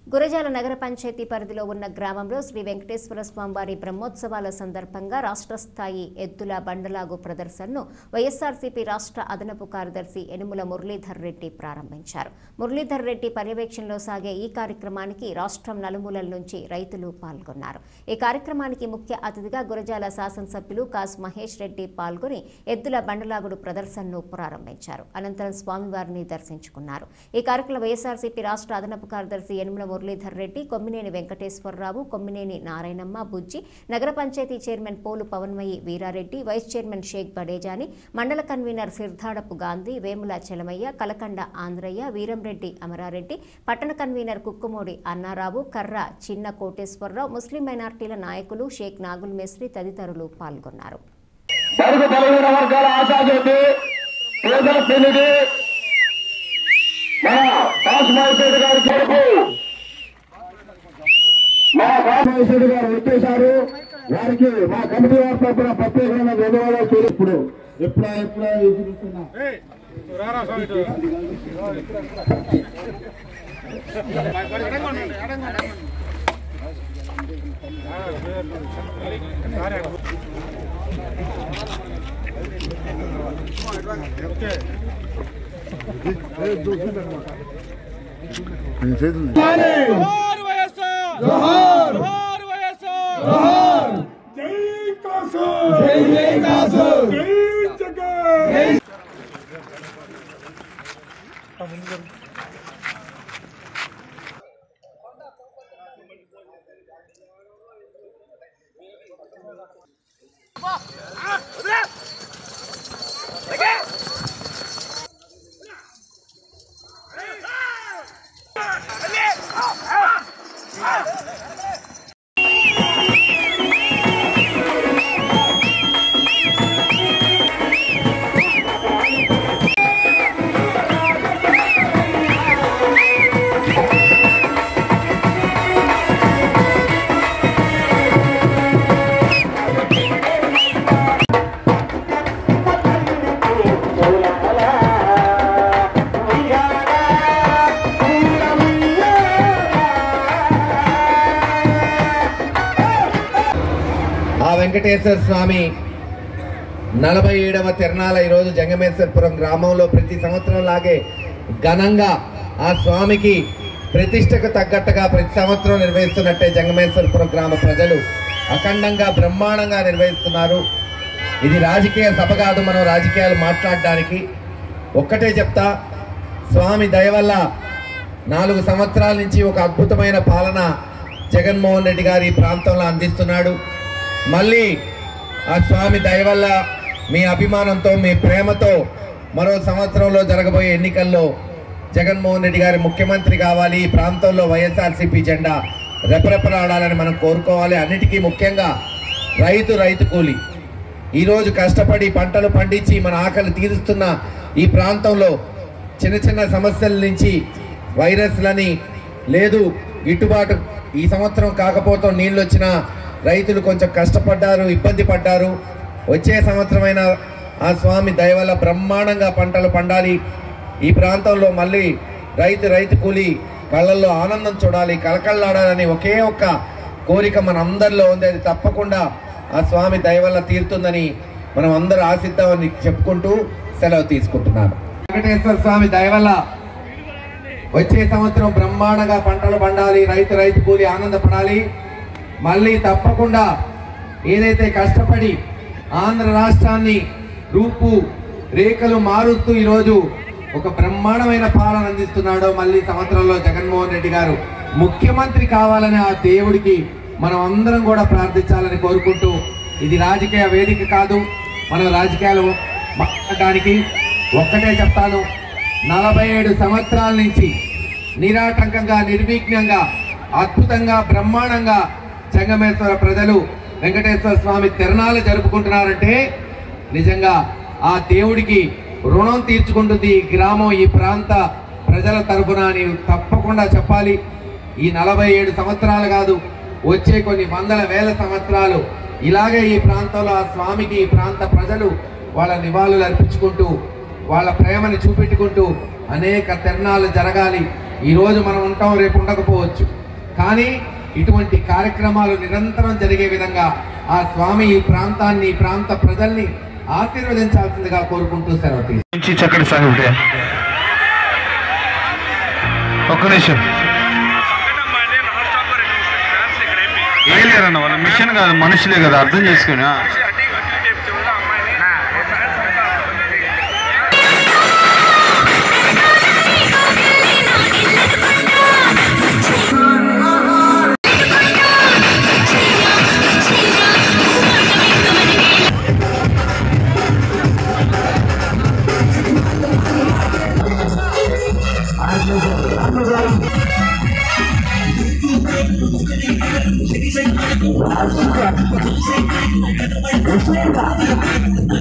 గురజాల నగర పంచాయతీ పరిధిలో ఉన్న గ్రామంలో శ్రీ వెంకటేశ్వర స్వామివారి బ్రహ్మోత్సవాల సందర్భంగా రాష్ట్ర స్థాయి ఎద్దుల బండలాగు ప్రదర్శనను వైఎస్ఆర్సీపీ రాష్ట్ర అదనపు కార్యదర్శి యనుమల మురళీధర్ రెడ్డి ప్రారంభించారు మురళీధర్ రెడ్డి పర్యవేక్షణలో సాగే ఈ కార్యక్రమానికి రాష్ట్రం నలుమూలల నుంచి రైతులు పాల్గొన్నారు ఈ కార్యక్రమానికి ముఖ్య అతిథిగా గురజాల శాసనసభ్యులు కాస్ మహేష్ రెడ్డి పాల్గొని ఎద్దుల బండలాగుడు ప్రదర్శనను ప్రారంభించారు అనంతరం స్వామివారిని దర్శించుకున్నారు ఈ కార్యక్రమంలో వైఎస్ఆర్సీపీ రాష్ట్ర అదనపు కార్యదర్శి యనుమల మురళీధర్ రెడ్డి కొమ్మినేని వెంకటేశ్వరరావు కొమ్మినేని నారాయణమ్మ బుజ్జి నగర panchayat chairman Polu Pavanmayi Veerareddy vice chairman Shaik Badejani మండల కన్వీనర్ సిర్ధాడపు గాంధీ వేముల చలమయ్య కలకండ ఆంధ్రయ్య వీరంరెడ్డి అమరారెడ్డి పట్టణ కన్వీనర్ కుక్కుమూడి అన్నారావు కర్ర చిన్న కోటేశ్వరరావు ముస్లిం మైనార్టీల నాయకులు షేక్ నాగుల్ మేస్త్రి తదితరులు పాల్గొన్నారు బడుగు బలహీన వర్గాల ఆశాజ్యోతి పేదల పెళ్లిది మా కాసుమాయిశెడ్డి గారి కొడుకు మా కాసుమాయిశెడ్డి గారు వచ్చేశారు వారికి మా కమిటీ వారి తరఫున ప్రత్యేకమైన ధన్యవాదాలు తెలియ ఇప్పుడు ఎప్పుడా ఎప్పుడా ఎదురుస్తున్నా जोहार వైఎస్ఆర్ जोहार जोहार వైఎస్ఆర్ जोहार జై కాసు జై జై కాసు జై జగన్ ఆ వెంకటేశ్వర స్వామి నలభై ఏడవ తిరణాల ఈరోజు జంగమేశ్వరపురం గ్రామంలో ప్రతి సంవత్సరం లాగే ఘనంగా ఆ స్వామికి ప్రతిష్టకు తగ్గట్టుగా ప్రతి సంవత్సరం నిర్వహిస్తున్నట్టే జంగమేశ్వరపురం గ్రామ ప్రజలు అఖండంగా బ్రహ్మాండంగా నిర్వహిస్తున్నారు ఇది రాజకీయ సభ కాదు మనం రాజకీయాలు మాట్లాడడానికి ఒక్కటే చెప్తా స్వామి దయ వల్ల నాలుగు సంవత్సరాల నుంచి ఒక అద్భుతమైన పాలన జగన్మోహన్ రెడ్డి గారు ఈ ప్రాంతంలో అందిస్తున్నాడు మళ్ళీ ఆ స్వామి దయ వల్ల మీ అభిమానంతో మీ ప్రేమతో మరో సంవత్సరంలో జరగబోయే ఎన్నికల్లో జగన్మోహన్ రెడ్డి గారి ముఖ్యమంత్రి కావాలి ఈ ప్రాంతంలో వైఎస్ఆర్సీపీ జెండా రెపరెపలాడాలని మనం కోరుకోవాలి అన్నిటికీ ముఖ్యంగా రైతు రైతు కూలి ఈరోజు కష్టపడి పంటలు పండించి మన ఆకలి తీరుస్తున్న ఈ ప్రాంతంలో చిన్న చిన్న సమస్యల నుంచి వైరస్లని లేదు గిట్టుబాటు ఈ సంవత్సరం కాకపోతే నీళ్ళు వచ్చిన రైతులు కొంచెం కష్టపడ్డారు ఇబ్బంది పడ్డారు వచ్చే సంవత్సరమైన ఆ స్వామి దయ వల్ల బ్రహ్మాండంగా పంటలు పండాలి ఈ ప్రాంతంలో మళ్ళీ రైతు రైతు కూలి కళ్ళల్లో ఆనందం చూడాలి కలకళ్ళాడాలని ఒకే ఒక్క కోరిక మన అందరిలో ఉంది అది తప్పకుండా ఆ స్వామి దయ వల్ల తీరుతుందని మనం అందరూ ఆశిద్దామని చెప్పుకుంటూ సెలవు తీసుకుంటున్నాను వెంకటేశ్వర స్వామి దయ వల్ల వచ్చే సంవత్సరం బ్రహ్మాండంగా పంటలు పండాలి రైతు రైతు కూలి ఆనందపడాలి మళ్ళీ తప్పకుండా ఏదైతే కష్టపడి ఆంధ్ర రాష్ట్రాన్ని రూపు రేఖలు మారుస్తూ ఈరోజు ఒక బ్రహ్మాండమైన పాలన అందిస్తున్నాడో మళ్ళీ సంవత్సరంలో జగన్మోహన్ రెడ్డి గారు ముఖ్యమంత్రి కావాలని ఆ దేవుడికి మనం అందరం కూడా ప్రార్థించాలని కోరుకుంటూ ఇది రాజకీయ వేదిక కాదు మనం రాజకీయాలు మాట్లాడడానికి ఒక్కటే చెప్తాను నలభై ఏడు సంవత్సరాల నుంచి నిరాటంకంగా నిర్విఘ్నంగా అద్భుతంగా బ్రహ్మాండంగా చెంగమేశ్వర ప్రజలు వెంకటేశ్వర స్వామి తిరణాలు జరుపుకుంటున్నారంటే నిజంగా ఆ దేవుడికి రుణం తీర్చుకుంటుంది ఈ గ్రామం ఈ ప్రాంత ప్రజల తరపున అని తప్పకుండా చెప్పాలి ఈ నలభై ఏడు సంవత్సరాలు కాదు వచ్చే కొన్ని వందల వేల సంవత్సరాలు ఇలాగే ఈ ప్రాంతంలో ఆ స్వామికి ఈ ప్రాంత ప్రజలు వాళ్ళ నివాళులు అర్పించుకుంటూ వాళ్ళ ప్రేమని చూపెట్టుకుంటూ అనేక తిరణాలు జరగాలి ఈరోజు మనం ఉంటాం రేపు ఉండకపోవచ్చు కానీ ఇటువంటి కార్యక్రమాలు నిరంతరం జరిగే విధంగా ఆ స్వామి ఈ ప్రాంతాన్ని ఈ ప్రాంత ప్రజల్ని ఆశీర్వదించాల్సిందిగా కోరుకుంటూ సెలవు తీసుకుంటున్నాను. నుంచి చక్కటి సాగుతే ఒక్క నిమిషం ఏం లేరన్న వాళ్ళ మిషన్ కాదు మనుషులే కదా అర్థం చేసుకుని ఆ. ఆ